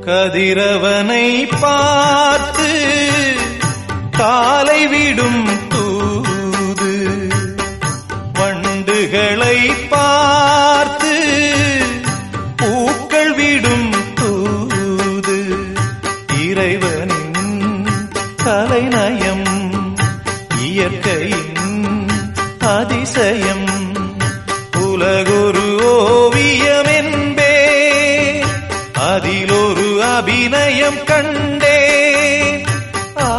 கதிரவனை பார்த்து காலை விடும் தூது வண்டுகளை பார்த்து பூக்கள் விடும் தூது இறைவனின் கலைநயம் இயற்கையின் அதிசயம் உலகொரு ஓவியம் என்பே அதில் ஒரு அபிநயம் கண்டே ஆ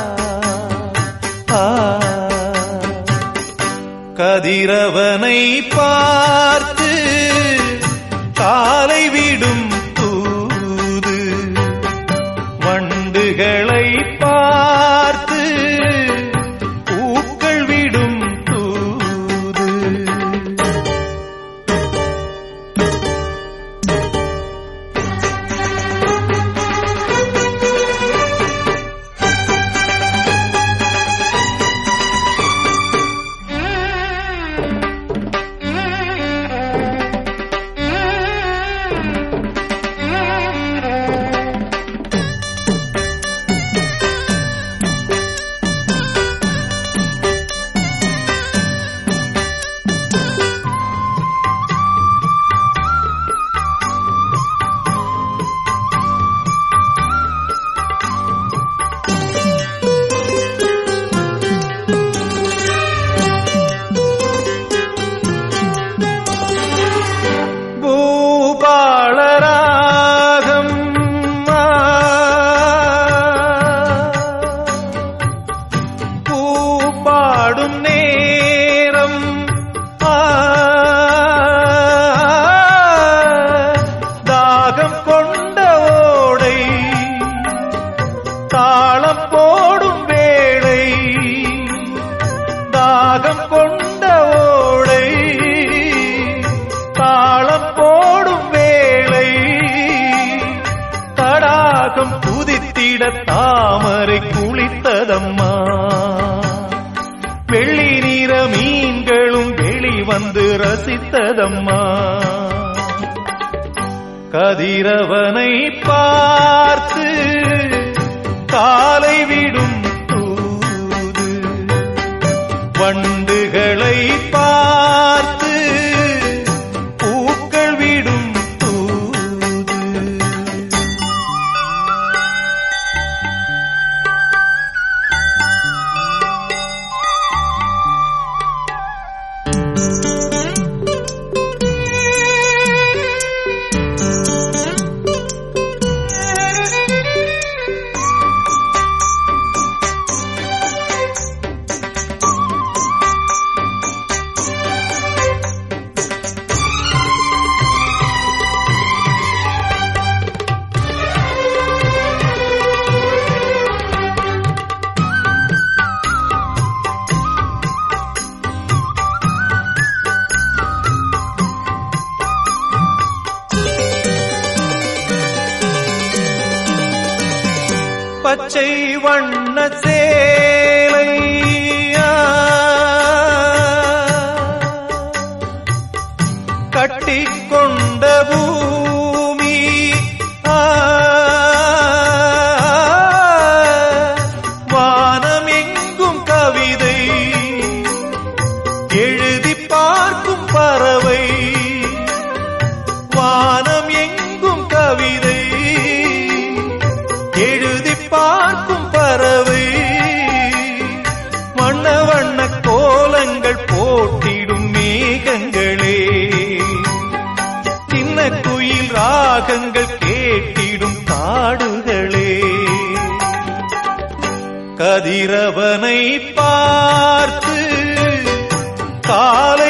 ஆ கதிரவனை பார்த்து காலை விடும் தூது வண்டுகளை பார்த்து பூக்கள் விடும் தூது பூபாளராகம் ஆ. பூபாடும் நேரம் ஆ. தாகம் கொண்ட ஓடை தாளம் போடும் வேளை தாகம் கொண்ட ஓடை தாளம் போடும் வேளை தடாகம் புதித்திட தாமரை குளித்ததம்மா வெள்ளி நீர மீன்களும் வெளிவந்து ரசித்ததம்மா கதிரவனை பார்த்து காலை விடும் தூது வண்டுகளை பார்த்து பூக்கள் விடும் தூது பச்சை வண்ண சேலை கட்டிக்கொண்ட பூமி ஆ, வானம் எங்கும் கவிதை எழுதி பார்க்கும் பறவை வானம் எங்கும் கவிதை எழுதி பார்க்கும் பறவை வண்ண வண்ண கோலங்கள் போட்டிடும் மேகங்களே சின்ன குயில் ராகங்கள் கேட்டிடும் காடுகளே கதிரவனை பார்த்து காலை